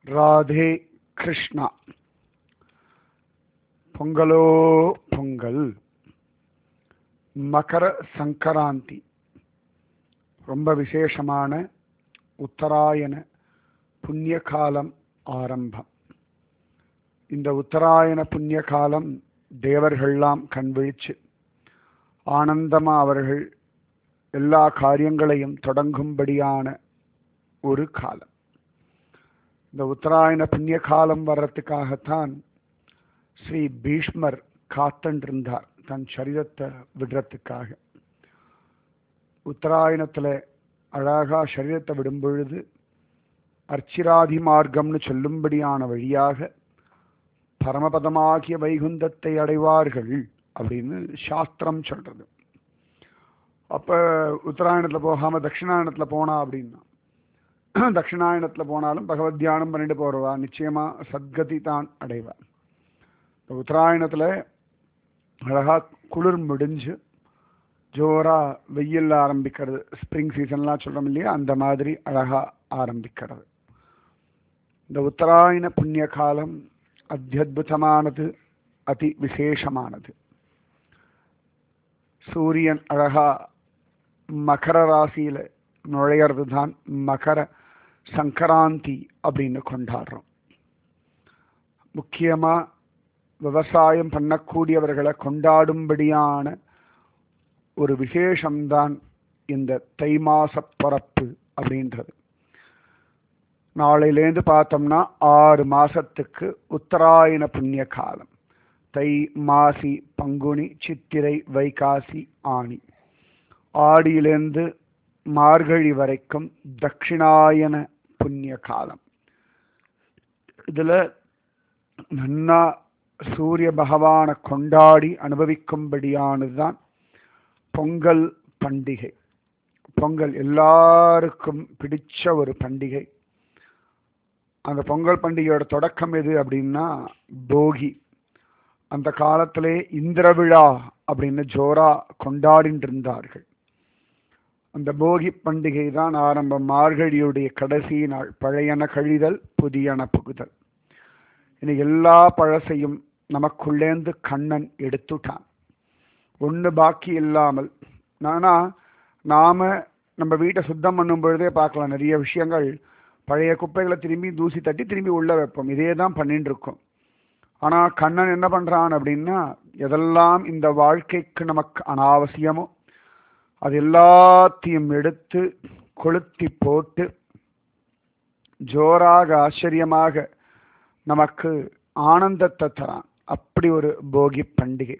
ராதே கிருஷ்ணா பொங்கலோ பொங்கல் மகர சங்கராந்தி ரொம்ப விசேஷமான உத்தராயண புண்ணிய காலம் ஆரம்பம் இந்த உத்தராயண புண்ணிய காலம் தேவர்கள்லாம் கண்விழிச்சு ஆனந்தமா அவர்கள் எல்லா காரியங்களையும் தொடங்கும்படியான ஒரு காலம் இந்த உத்தராயண புண்ணிய காலம் வர்றதுக்காகத்தான் ஸ்ரீ பீஷ்மர் காத்துருந்தார் தன் சரீரத்தை விடுறதுக்காக உத்தராயணத்துல அழகா சரீரத்தை விடும் பொழுது அர்ச்சிராதி மார்க்கம்னு சொல்லும்படியான வழியாக பரமபதமாகிய வைகுந்தத்தை அடைவார்கள் அப்படின்னு சாஸ்திரம் சொல்றது அப்ப உத்தராயணத்துல போகாம தட்சிணாயணத்துல போனா அப்படின்னா தட்சிணாயணத்துல போனாலும் பகவத் தியானம் பண்ணிட்டு போறவா நிச்சயமா சத்கதி தான் அடைவா இந்த உத்தராயணத்துல அழகா குளிர் முடிஞ்சு ஜோரா வெயில் ஆரம்பிக்கிறது ஸ்ப்ரிங் சீசன்லாம் சொல்றோம் இல்லையா அந்த மாதிரி அழகா ஆரம்பிக்கிறது இந்த உத்தராயண புண்ணிய காலம் அத்தியுதமானது அதி விசேஷமானது சூரியன் அழகா மகர ராசியில நுழையிறது தான் மகர சங்கராந்தி அப்படின்னு கொண்டாடுறோம் முக்கியமா விவசாயம் பண்ணக்கூடியவர்களை கொண்டாடும்படியான ஒரு விசேஷம்தான் இந்த தை மாச பிறப்பு அப்படின்றது நாளையிலேருந்து பார்த்தோம்னா ஆறு மாசத்துக்கு உத்தராயண புண்ணிய காலம் தை மாசி பங்குனி சித்திரை வைகாசி ஆணி ஆடியிலேருந்து மார்கழி வரைக்கும் தட்சிணாயன புண்ணிய காலம் இதுல நன்னா சூரிய பகவானை கொண்டாடி அனுபவிக்கும்படியானதுதான் பொங்கல் பண்டிகை பொங்கல் எல்லாருக்கும் பிடிச்ச ஒரு பண்டிகை அந்த பொங்கல் பண்டிகையோட தொடக்கம் எது அப்படின்னா போகி அந்த காலத்திலே இந்திர விழா அப்படின்னு ஜோரா கொண்டாடிட்டு இருந்தார்கள் அந்த போகி பண்டிகை தான் ஆரம்பம் மார்கழியுடைய கடைசி நாள் பழையன கழிதல் புதியன புகுதல் இனி எல்லா பழசையும் நமக்குள்ளேந்து கண்ணன் எடுத்துட்டான் ஒன்று பாக்கி இல்லாமல் நானா நாம நம்ம வீட்டை சுத்தம் பண்ணும் பொழுதே பார்க்கலாம் நிறைய விஷயங்கள் பழைய குப்பைகளை திரும்பி தூசி தட்டி திரும்பி உள்ள வைப்போம் இதே தான் பண்ணிட்டு இருக்கோம் ஆனா கண்ணன் என்ன பண்றான் அப்படின்னா எதெல்லாம் இந்த வாழ்க்கைக்கு நமக்கு அனாவசியமோ அது எல்லாத்தையும் எடுத்து கொளுத்தி போட்டு ஜோராக ஆச்சரியமாக நமக்கு ஆனந்தத்தை தரான் அப்படி ஒரு போகி பண்டிகை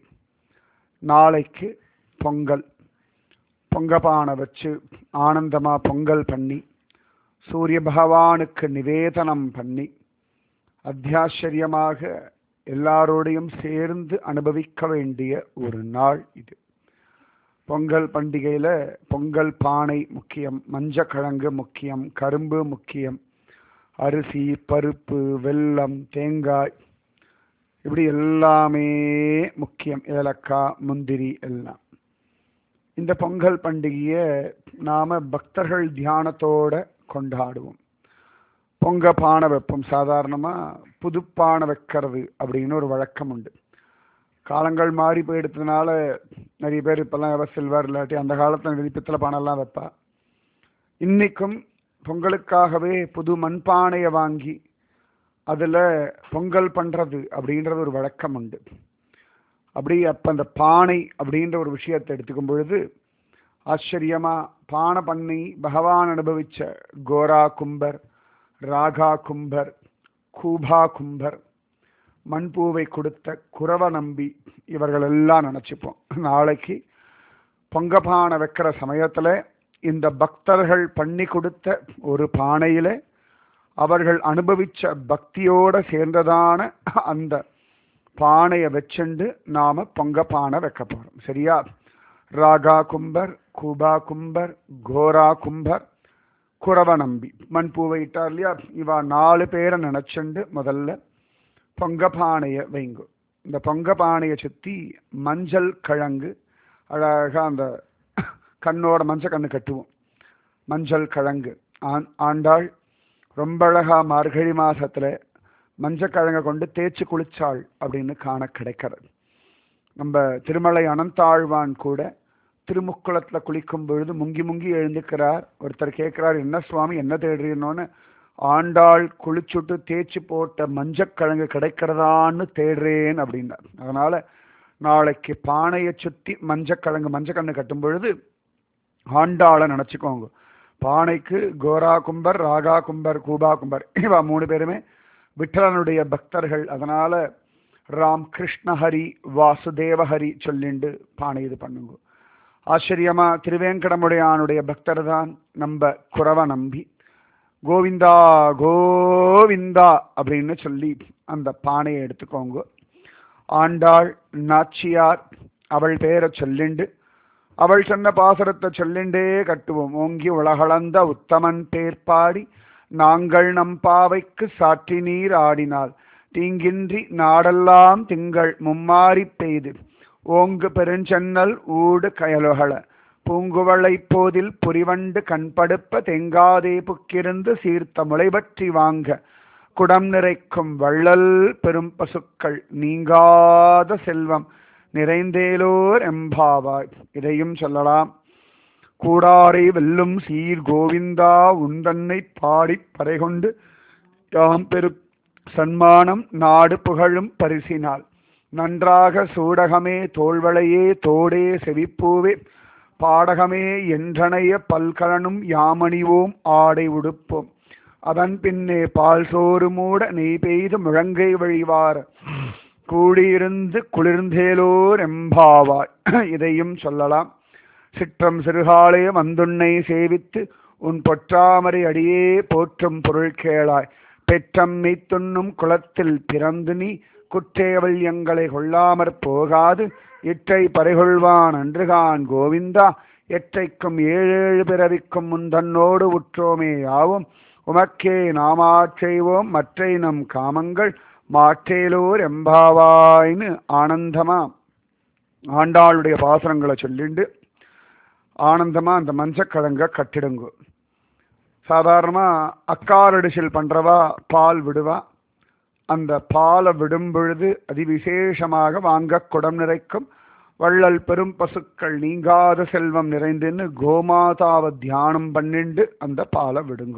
நாளைக்கு பொங்கல் பொங்கப்பானை வச்சு ஆனந்தமா பொங்கல் பண்ணி சூரிய பகவானுக்கு நிவேதனம் பண்ணி அத்தியாச்சரியமாக எல்லாரோடையும் சேர்ந்து அனுபவிக்க வேண்டிய ஒரு நாள் இது பொங்கல் பண்டிகையில பொங்கல் பானை முக்கியம் மஞ்சக்கிழங்கு முக்கியம் கரும்பு முக்கியம் அரிசி பருப்பு வெல்லம் தேங்காய் இப்படி எல்லாமே முக்கியம் ஏலக்காய் முந்திரி எல்லாம் இந்த பொங்கல் பண்டிகையை நாம பக்தர்கள் தியானத்தோட கொண்டாடுவோம் பொங்க பானை வைப்போம் சாதாரணமாக புது பானை வைக்கிறது அப்படின்னு ஒரு வழக்கம் உண்டு காலங்கள் மாறி போயிடுறதுனால நிறைய பேர் இப்போல்லாம் சில்வர் இல்லாட்டி அந்த காலத்தில் நிறைய பித்தளை பானைலாம் வைப்பா இன்னைக்கும் பொங்கலுக்காகவே புது மண்பானையை வாங்கி அதில் பொங்கல் பண்ணுறது அப்படின்றது ஒரு வழக்கம் உண்டு அப்படி அப்போ அந்த பானை அப்படின்ற ஒரு விஷயத்தை எடுத்துக்கும் பொழுது ஆச்சரியமாக பானை பண்ணி பகவான் அனுபவித்த கோரா கும்பர் ராகா கும்பர் கூபா கும்பர் மண்பூவை கொடுத்த குறவ நம்பி இவர்கள் எல்லாம் நினச்சிப்போம் நாளைக்கு பொங்கப்பானை வைக்கிற சமயத்தில் இந்த பக்தர்கள் பண்ணி கொடுத்த ஒரு பானையில அவர்கள் அனுபவிச்ச பக்தியோட சேர்ந்ததான அந்த பானையை வச்சுண்டு நாம பொங்க பானை வைக்க போறோம் சரியா ராகா கும்பர் கூபா கும்பர் கோரா கும்பர் குறவ நம்பி மண்பூவை இட்டார் இல்லையா இவா நாலு பேரை நினைச்சுண்டு முதல்ல பொங்க பானையை வைங்கும் இந்த பொங்க பானையை சுற்றி மஞ்சள் கிழங்கு அழகாக அந்த கண்ணோட மஞ்சள் கண்ணு கட்டுவோம் மஞ்சள் கிழங்கு ஆண் ஆண்டாள் ரொம்ப அழகா மார்கழி மாசத்துல மஞ்சக்கிழங்க கொண்டு தேய்ச்சி குளிச்சாள் அப்படின்னு காண கிடைக்கிறது நம்ம திருமலை அனந்தாழ்வான் கூட திருமுக்குளத்துல குளிக்கும் பொழுது முங்கி முங்கி எழுந்துக்கிறார் ஒருத்தர் கேட்கிறார் என்ன சுவாமி என்ன தேடுறீனோன்னு ஆண்டாள் குளிச்சுட்டு தேய்ச்சி போட்ட மஞ்சக்கிழங்கு கிடைக்கிறதான்னு தேடுறேன் அப்படின்னார் அதனால நாளைக்கு பானையை சுத்தி மஞ்சக்கிழங்கு மஞ்சக்கண்ணு கட்டும் பொழுது ஆண்டாளை நினச்சிக்கோங்க பானைக்கு கோரா கும்பர் ராகா கும்பர் கூபா கும்பர் இவா மூணு பேருமே விட்டலனுடைய பக்தர்கள் அதனால ராம் கிருஷ்ணஹரி வாசுதேவஹரி சொல்லிண்டு பானை இது பண்ணுங்க ஆச்சரியமா திருவேங்கடமுடையானுடைய பக்தர் தான் நம்ம குறவ நம்பி கோவிந்தா கோவிந்தா அப்படின்னு சொல்லி அந்த பானையை எடுத்துக்கோங்க ஆண்டாள் நாச்சியார் அவள் பேரை சொல்லிண்டு அவள் சொன்ன பாசுரத்தை சொல்லிண்டே கட்டுவோம் ஓங்கி உலகளந்த உத்தமன் பேர்பாடி நாங்கள் நம் பாவைக்கு சாற்றி நீர் ஆடினால் தீங்கின்றி நாடெல்லாம் திங்கள் மும்மாறி பெய்து ஓங்கு பெருஞ்சன்னல் ஊடு கயலுகள பூங்குவளை போதில் புரிவண்டு கண்படுப்ப தெங்காதே புக்கிருந்து சீர்த்த முளைபற்றி வாங்க குடம் நிறைக்கும் வள்ளல் பெரும் பசுக்கள் நீங்காத செல்வம் நிறைந்தேலோர் எம்பாவாய் இதையும் சொல்லலாம் கூடாரை வெல்லும் சீர் கோவிந்தா உந்தன்னை பாடிப் பறைகொண்டு யாம் பெரு சன்மானம் நாடு புகழும் பரிசினால் நன்றாக சூடகமே தோள்வளையே தோடே செவிப்பூவே பாடகமே என்றனைய பல்கலனும் யாமணிவோம் ஆடை உடுப்போம் அதன் பின்னே பால் சோறு மூட நெய் பெய்து முழங்கை வழிவார கூடியிருந்து குளிர்ந்தேலோர் எம்பாவாய் இதையும் சொல்லலாம் சிற்றம் சிறுகாலே வந்துன்னை சேவித்து உன் பொற்றாமரை அடியே போற்றும் பொருள் கேளாய் பெற்றம் மெய்த்துண்ணும் குளத்தில் பிறந்து நீ குற்றேவல் எங்களை கொள்ளாமற் போகாது இற்றை பறைகொள்வான் அன்றுகான் கோவிந்தா எற்றைக்கும் ஏழேழு பிறவிக்கும் முன் தன்னோடு உற்றோமே யாவும் உமக்கே நாமாற்றைவோம் மற்றை நம் காமங்கள் மாற்றேலோர் எம்பாவாய்னு ஆனந்தமா ஆண்டாளுடைய பாசுரங்களை சொல்லிண்டு ஆனந்தமா அந்த மஞ்சக்கிழங்க கட்டிடுங்க சாதாரணமா அக்காரடிசில் பண்றவா பால் விடுவா அந்த பாலை விடும் பொழுது அதிவிசேஷமாக வாங்க குடம் நிறைக்கும் வள்ளல் பெரும் பசுக்கள் நீங்காத செல்வம் நிறைந்துன்னு கோமாதாவை தியானம் பண்ணிண்டு அந்த பாலை விடுங்க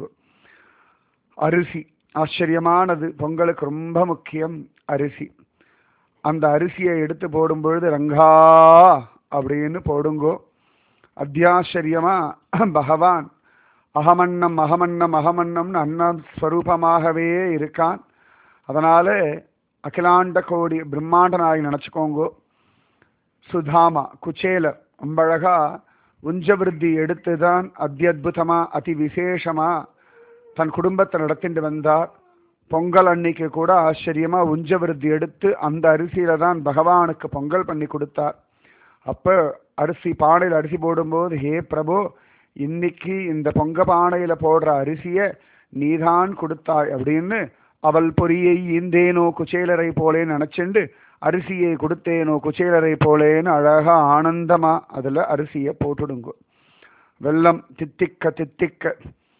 அரிசி ஆச்சரியமானது பொங்கலுக்கு ரொம்ப முக்கியம் அரிசி அந்த அரிசியை எடுத்து போடும் பொழுது ரங்கா அப்படின்னு போடுங்கோ அத்தியாச்சரியமா பகவான் அகமன்னம் அகமன்னம் அகமன்னம்னு அன்னம் ஸ்வரூபமாகவே இருக்கான் அதனால அகிலாண்ட கோடி பிரம்மாண்ட நாய் நினச்சிக்கோங்கோ சுதாமா குச்சேலர் ரொம்ப அழகா உஞ்சவிருத்தி எடுத்து தான் அத்தியுதமா அதி விசேஷமா தன் குடும்பத்தை நடத்திட்டு வந்தார் பொங்கல் அன்னைக்கு கூட ஆச்சரியமா உஞ்சவிருத்தி எடுத்து அந்த அரிசியில தான் பகவானுக்கு பொங்கல் பண்ணி கொடுத்தார் அப்ப அரிசி பானையில் அரிசி போடும்போது ஹே பிரபு இன்னைக்கு இந்த பொங்க பானையில போடுற அரிசிய நீதான் கொடுத்தாய் அப்படின்னு அவள் பொறியை ஈந்தேனோ குச்சேலரை போலே நினைச்சுண்டு அரிசியை கொடுத்தேனோ குச்சேலரை போலேன்னு அழகா ஆனந்தமா அதுல அரிசியை போட்டுடுங்க வெள்ளம் தித்திக்க தித்திக்க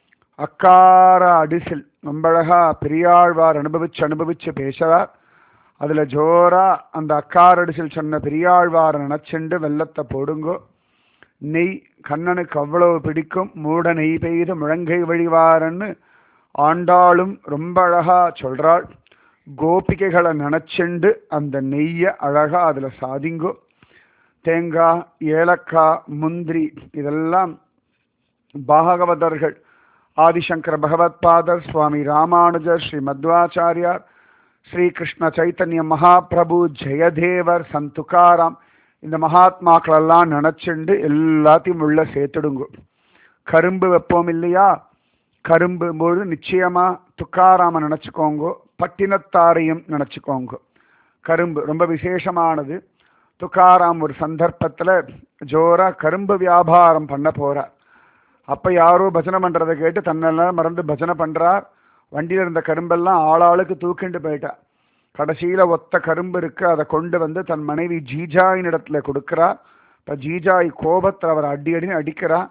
அக்கார அடிசில் ரொம்ப அழகா பெரியாழ்வார் அனுபவிச்சு அனுபவிச்சு பேசுறார் அதுல ஜோரா அந்த அக்கார அடிசில் சொன்ன பெரியாழ்வார் நினைச்சுண்டு வெள்ளத்தை போடுங்கோ நெய் கண்ணனுக்கு அவ்வளவு பிடிக்கும் மூட நெய் பெய்து முழங்கை வழிவாரன்னு ஆண்டாளும் ரொம்ப அழகா சொல்றாள் கோபிகைகளை நினைச்சுண்டு அந்த நெய்யை அழகா அதுல சாதிங்கோ தேங்காய் ஏலக்காய் முந்திரி இதெல்லாம் பாகவதர்கள் ஆதிசங்கர பகவத்பாதர் சுவாமி ராமானுஜர் ஸ்ரீ மத்வாச்சாரியார் ஸ்ரீ கிருஷ்ண சைத்தன்ய மகாபிரபு ஜெயதேவர் சந்துகாராம் இந்த மகாத்மாக்கள் எல்லாம் நினைச்சுண்டு எல்லாத்தையும் உள்ள சேர்த்துடுங்க கரும்பு வைப்போம் இல்லையா கரும்பு போது நிச்சயமா துக்காராம நினைச்சுக்கோங்க பட்டினத்தாரையும் நினைச்சுக்கோங்க கரும்பு ரொம்ப விசேஷமானது துக்காராம் ஒரு சந்தர்ப்பத்துல ஜோரா கரும்பு வியாபாரம் பண்ண போறார் அப்ப யாரோ பஜனை பண்றதை கேட்டு தன்னெல்லாம் மறந்து பஜனை பண்றார் வண்டியில இருந்த கரும்பெல்லாம் ஆளாளுக்கு தூக்கிண்டு போயிட்டா கடைசியில ஒத்த கரும்பு இருக்கு அதை கொண்டு வந்து தன் மனைவி ஜீஜாயின் இடத்துல கொடுக்கிறா இப்ப ஜீஜாய் கோபத்தில் அவர் அடி அடின்னு அடிக்கிறா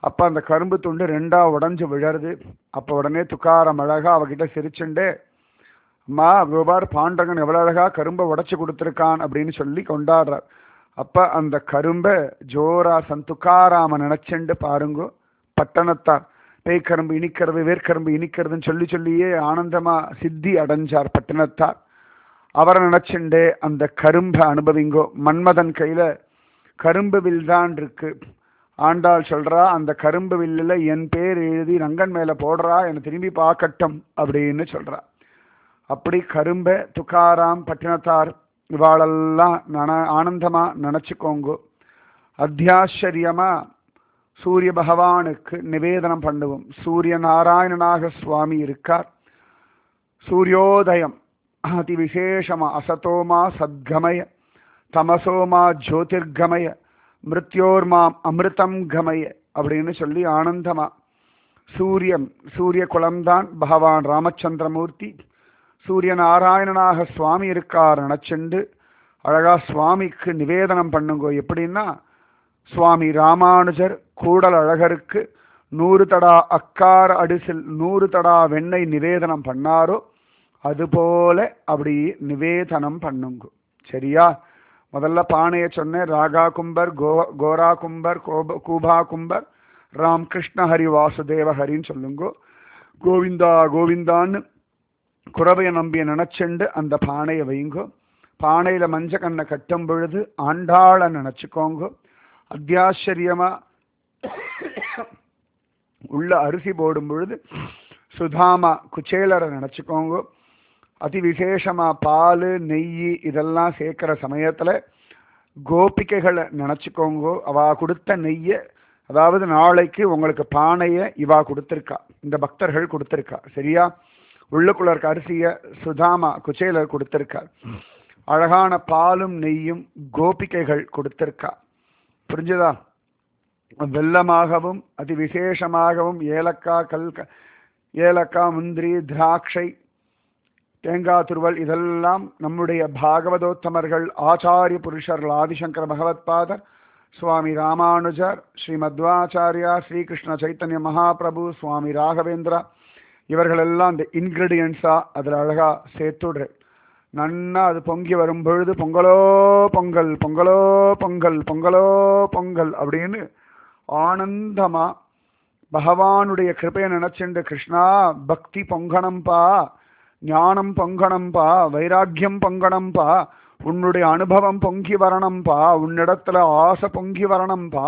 அப்ப அந்த கரும்பு துண்டு ரெண்டா உடைஞ்சு விழருது அப்ப உடனே துக்காரம் அழகா அவகிட்ட சிரிச்சுண்டே அம்மா விவபார் பாண்டகன் எவ்வளவு அழகா கரும்பை உடைச்சு கொடுத்துருக்கான் அப்படின்னு சொல்லி கொண்டாடுறார் அப்ப அந்த கரும்பை ஜோரா சந்துக்காராம நினைச்சுண்டு பாருங்க பட்டணத்தார் பேய்க்கரும்பு இனிக்கிறது வேர்க்கரும்பு இனிக்கிறதுன்னு சொல்லி சொல்லியே ஆனந்தமா சித்தி அடைஞ்சார் பட்டணத்தார் அவரை நினைச்சுண்டே அந்த கரும்பை அனுபவிங்கோ மன்மதன் கையில கரும்பு வில் தான் இருக்கு ஆண்டாள் சொல்றா அந்த கரும்பு வில்லுல என் பேர் எழுதி ரங்கன் மேல போடுறா என்னை திரும்பி பார்க்கட்டும் அப்படின்னு சொல்றா அப்படி கரும்பை துக்காராம் பட்டினத்தார் இவாளெல்லாம் நன ஆனந்தமா நினச்சிக்கோங்க அத்தியாச்சரியமா சூரிய பகவானுக்கு நிவேதனம் பண்ணுவோம் சூரிய நாராயணனாக சுவாமி இருக்கார் சூரியோதயம் அதி விசேஷமா அசதோமா சத்கமய தமசோமா ஜோதிர்கமய மிருத்யோர்மாம் அமிர்தம் கமய அப்படின்னு சொல்லி ஆனந்தமா சூரியன் சூரிய குலம்தான் பகவான் ராமச்சந்திரமூர்த்தி சூரிய நாராயணனாக சுவாமி இருக்கார் நினச்சிண்டு அழகா சுவாமிக்கு நிவேதனம் பண்ணுங்கோ எப்படின்னா சுவாமி ராமானுஜர் கூடல் அழகருக்கு நூறு தடா அக்கார அடிசில் நூறு தடா வெண்ணெய் நிவேதனம் பண்ணாரோ அதுபோல அப்படி நிவேதனம் பண்ணுங்க சரியா முதல்ல பானையை சொன்னேன் ராகா கும்பர் கோ கோரா கும்பர் கோப கூபா கும்பர் ராம் கிருஷ்ண ஹரி வாசுதேவ ஹரின்னு சொல்லுங்க கோவிந்தா கோவிந்தான்னு குறவைய நம்பிய நினைச்சுண்டு அந்த பானையை வைங்கோ பானையில மஞ்ச கண்ணை கட்டும் பொழுது ஆண்டாள நினைச்சுக்கோங்க அத்தியாச்சரியமா உள்ள அரிசி போடும் பொழுது சுதாமா குச்சேலரை நினைச்சுக்கோங்க அதி விசேஷமா பால் நெய் இதெல்லாம் சேர்க்கிற சமயத்துல கோபிகைகளை நினைச்சுக்கோங்க அவ கொடுத்த நெய்யை அதாவது நாளைக்கு உங்களுக்கு பானையை இவா கொடுத்துருக்கா இந்த பக்தர்கள் கொடுத்துருக்கா சரியா உள்ளுக்குள்ள இருக்க அரிசிய சுதாமா குச்சேலர் கொடுத்திருக்கார் அழகான பாலும் நெய்யும் கோபிகைகள் கொடுத்திருக்கா புரிஞ்சுதா வெள்ளமாகவும் அதி விசேஷமாகவும் ஏலக்காய் கல் ஏலக்காய் முந்திரி திராட்சை தேங்காய் துருவல் இதெல்லாம் நம்முடைய பாகவதோத்தமர்கள் ஆச்சாரிய புருஷர்கள் ஆதிசங்கர பகவத்பாதர் சுவாமி ராமானுஜர் ஸ்ரீ மத்வாச்சாரியா ஸ்ரீகிருஷ்ண சைத்தன்ய மகாபிரபு சுவாமி ராகவேந்திரா இவர்களெல்லாம் இந்த இன்கிரீடியன்ஸா அதில் அழகா சேர்த்துடுற நன்னா அது பொங்கி வரும் பொழுது பொங்கலோ பொங்கல் பொங்கலோ பொங்கல் பொங்கலோ பொங்கல் அப்படின்னு ஆனந்தமா பகவானுடைய கிருபையை நினைச்சுண்டு கிருஷ்ணா பக்தி பொங்கணம்பா ஞானம் பொங்கணம்பா வைராக்கியம் பொங்கணம்பா உன்னுடைய அனுபவம் பொங்கி வரணும்பா உன்னிடத்துல ஆசை பொங்கி வரணும்பா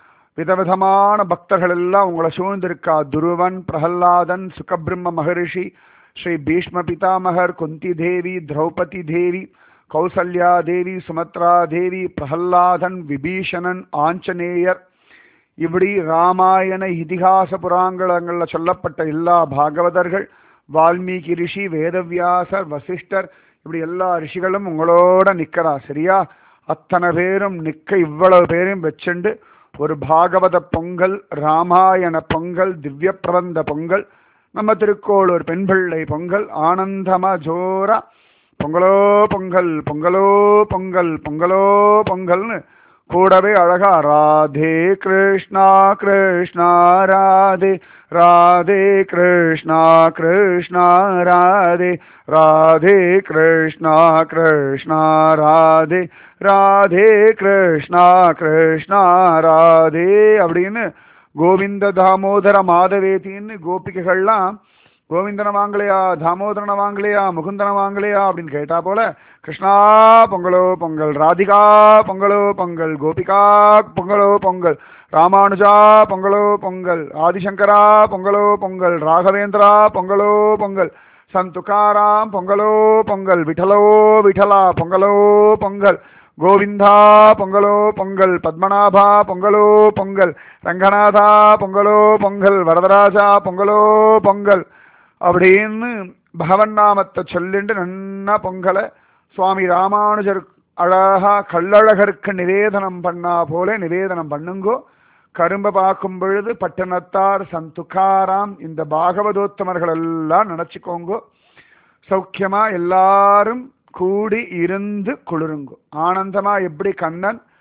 விதவிதமான பக்தர்கள் எல்லாம் உங்களை சூழ்ந்திருக்கா துருவன் பிரகல்லாதன் சுகபிரம்ம மகரிஷி ஸ்ரீ பீஷ்ம பிதாமகர் குந்தி தேவி திரௌபதி தேவி கௌசல்யா தேவி சுமத்ரா தேவி பிரகல்லாதன் விபீஷணன் ஆஞ்சநேயர் இப்படி ராமாயண இதிகாச புராணங்களில் சொல்லப்பட்ட எல்லா பாகவதர்கள் வால்மீகி ரிஷி வேதவியாசர் வசிஷ்டர் இப்படி எல்லா ரிஷிகளும் உங்களோட நிக்கிறா சரியா அத்தனை பேரும் நிக்க இவ்வளவு பேரையும் வச்சுண்டு ஒரு பாகவத பொங்கல் ராமாயண பொங்கல் திவ்ய பிரபந்த பொங்கல் நம்ம திருக்கோளூர் பெண் பிள்ளை பொங்கல் ஆனந்தமா ஜோரா பொங்கலோ பொங்கல் பொங்கலோ பொங்கல் பொங்கலோ பொங்கல்னு கூடவே அழகா ராதே கிருஷ்ணா கிருஷ்ணா ராதே ராதே கிருஷ்ணா கிருஷ்ணா ராதே ராதே கிருஷ்ணா கிருஷ்ணா ராதே ராதே கிருஷ்ணா கிருஷ்ணா ராதே அப்படின்னு கோவிந்த தாமோதர மாதவேதின்னு கோபிகைகள்லாம் கோவிந்தனை வாங்கலையா தாமோதரனை வாங்கலையா முகுந்தனை வாங்கலையா அப்படின்னு கேட்டா போல கிருஷ்ணா பொங்கலோ பொங்கல் ராதிகா பொங்கலோ பொங்கல் கோபிகா பொங்கலோ பொங்கல் ராமானுஜா பொங்கலோ பொங்கல் ஆதிசங்கரா பொங்கலோ பொங்கல் ராகவேந்திரா பொங்கலோ பொங்கல் சந்துகாராம் பொங்கலோ பொங்கல் விட்டலோ விட்டலா பொங்கலோ பொங்கல் கோவிந்தா பொங்கலோ பொங்கல் பத்மநாபா பொங்கலோ பொங்கல் ரங்கநாதா பொங்கலோ பொங்கல் வரதராஜா பொங்கலோ பொங்கல் அப்படின்னு பகவன் நாமத்தை சொல்லிண்டு நன்னா பொங்கலை சுவாமி ராமானுஜர் அழகா கள்ளழகருக்கு நிவேதனம் பண்ணா போல நிவேதனம் பண்ணுங்கோ கரும்பை பார்க்கும் பொழுது பட்டணத்தார் சந்துக்காராம் இந்த பாகவதோத்தமர்கள் எல்லாம் நினைச்சுக்கோங்கோ சௌக்கியமா எல்லாரும் கூடி இருந்து குளிருங்கோ ஆனந்தமா எப்படி கண்ணன்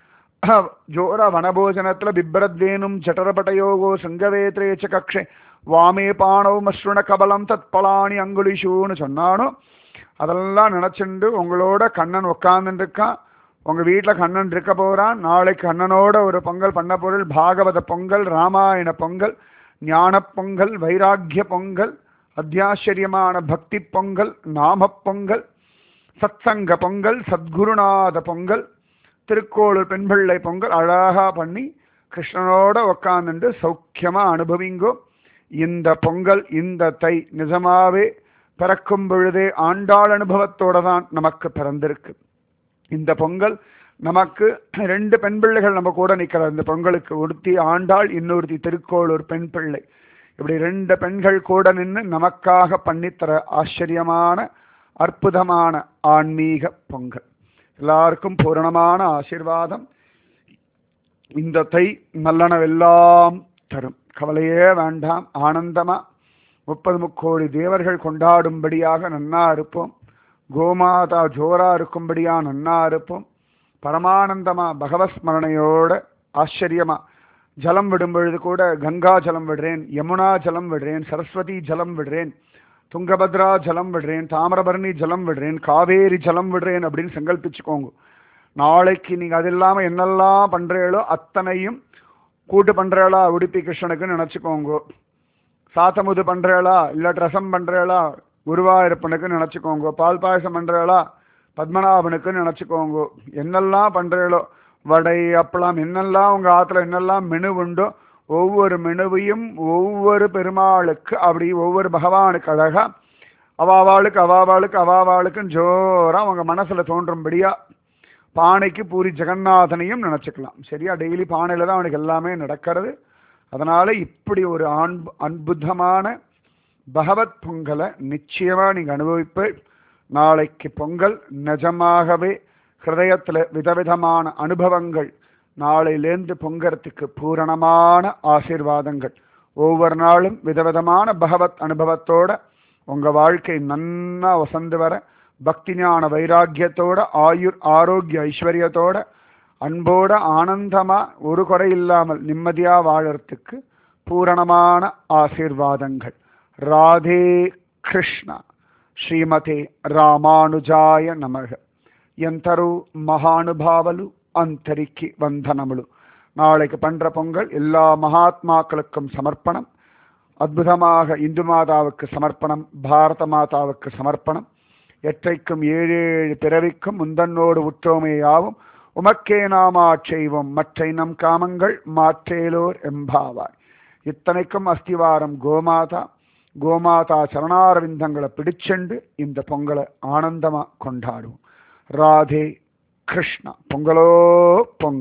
ஜோர வனபோஜனத்துல பிப்ரத்வேனும் ஜட்டரபட்டயோகோ சங்கவேத்ரே ச கக்ஷே வாமே பாணவ மஸ்ருண கபலம் தத்பலானி அங்குலிஷூன்னு சொன்னானோ அதெல்லாம் நினைச்சுண்டு உங்களோட கண்ணன் உட்கார்ந்துட்டு இருக்கான் உங்க வீட்டுல கண்ணன் இருக்க போறான் நாளைக்கு கண்ணனோட ஒரு பொங்கல் பண்ண பொருள் பாகவத பொங்கல் ராமாயண பொங்கல் ஞான பொங்கல் வைராக்கிய பொங்கல் அத்தியாச்சரியமான பக்தி பொங்கல் நாம பொங்கல் சத்சங்க பொங்கல் சத்குருநாத பொங்கல் திருக்கோளூர் பெண்பிள்ளை பொங்கல் அழகா பண்ணி கிருஷ்ணனோட உக்காந்துட்டு சௌக்கியமா அனுபவிங்கோ இந்த பொங்கல் இந்த தை நிஜமாவே பிறக்கும் பொழுதே ஆண்டாள் அனுபவத்தோட தான் நமக்கு பிறந்திருக்கு இந்த பொங்கல் நமக்கு ரெண்டு பெண் பிள்ளைகள் நம்ம கூட நிற்கிறார் இந்த பொங்கலுக்கு ஒருத்தி ஆண்டாள் இன்னொருத்தி திருக்கோளூர் பெண் பிள்ளை இப்படி ரெண்டு பெண்கள் கூட நின்று நமக்காக பண்ணித்தர ஆச்சரியமான அற்புதமான ஆன்மீக பொங்கல் எல்லாருக்கும் பூரணமான ஆசீர்வாதம் இந்த தை நல்லனவெல்லாம் தரும் கவலையே வேண்டாம் ஆனந்தமா முப்பது முக்கோடி தேவர்கள் கொண்டாடும்படியாக நன்னா இருப்போம் கோமாதா ஜோரா இருக்கும்படியா நன்னா இருப்போம் பரமானந்தமா பகவஸ்மரணையோட ஆச்சரியமா ஜலம் விடும் பொழுது கூட கங்கா ஜலம் விடுறேன் யமுனா ஜலம் விடுறேன் சரஸ்வதி ஜலம் விடுறேன் துங்கபத்ரா ஜலம் விடுறேன் தாமிரபரணி ஜலம் விடுறேன் காவேரி ஜலம் விடுறேன் அப்படின்னு சங்கல்பிச்சுக்கோங்க நாளைக்கு நீங்க அது இல்லாம என்னெல்லாம் பண்றீங்களோ அத்தனையும் கூட்டு பண்றீங்களா உடுப்பி கிருஷ்ணனுக்கு நினைச்சுக்கோங்க சாத்தமுது பண்றீங்களா இல்லாட்டி ரசம் பண்றீங்களா குருவாயிருப்பனுக்கு நினைச்சுக்கோங்க பால் பாயசம் பண்றீங்களா பத்மநாபனுக்கு நினைச்சுக்கோங்க என்னெல்லாம் பண்றீங்களோ வடை அப்பளம் என்னெல்லாம் உங்க ஆத்துல என்னெல்லாம் மெனு உண்டோ ஒவ்வொரு மெனுவையும் ஒவ்வொரு பெருமாளுக்கு அப்படி ஒவ்வொரு பகவானுக்கு அழகா அவாவாளுக்கு அவாவாளுக்கு அவாவாளுக்கும் ஜோரா உங்க மனசுல தோன்றும்படியா பானைக்கு பூரி ஜெகநாதனையும் நினைச்சுக்கலாம் சரியா டெய்லி பானையில தான் அவனுக்கு எல்லாமே நடக்கிறது அதனால இப்படி ஒரு அன்பு அற்புதமான பகவத் பொங்கலை நிச்சயமா நீங்க அனுபவிப்பு நாளைக்கு பொங்கல் நிஜமாகவே ஹிருதயத்துல விதவிதமான அனுபவங்கள் நாளையிலேருந்து பொங்கறதுக்கு பூரணமான ஆசீர்வாதங்கள் ஒவ்வொரு நாளும் விதவிதமான பகவத் அனுபவத்தோட உங்க வாழ்க்கை நன்னா வசந்து வர பக்தி ஞான வைராக்கியத்தோட ஆயுர் ஆரோக்கிய ஐஸ்வர்யத்தோட அன்போட ஆனந்தமா ஒரு குறை இல்லாமல் நிம்மதியா வாழறதுக்கு பூரணமான ஆசீர்வாதங்கள் ராதே கிருஷ்ணா శ్రీమతే రామానుజాయ నమః ఎంతరు మహానుభావులు అంతరికి వందనములు நாளைக்கு பண்ற பொங்கல் எல்லா மகாத்மாக்களுக்கும் சமர்ப்பணம் அற்புதமாக இந்து மாதாவுக்கு சமர்ப்பணம் பாரத மாதாவுக்கு சமர்ப்பணம் எற்றைக்கும் ஏழு ஏழு பிறவிக்கும் முந்தன்னோடு உற்றோமேயாவும் உமக்கே நாமா செய்வோம் மற்றை நம் காமங்கள் மாற்றேலோர் எம்பாவாய் இத்தனைக்கும் அஸ்திவாரம் கோமாதா கோமாதா சரணாரவிந்தங்களை பிடிச்செண்டு இந்த பொங்கலை ஆனந்தமா கொண்டாடுவோம் ராதே கிருஷ்ணா பொங்கலோ பொங்கல்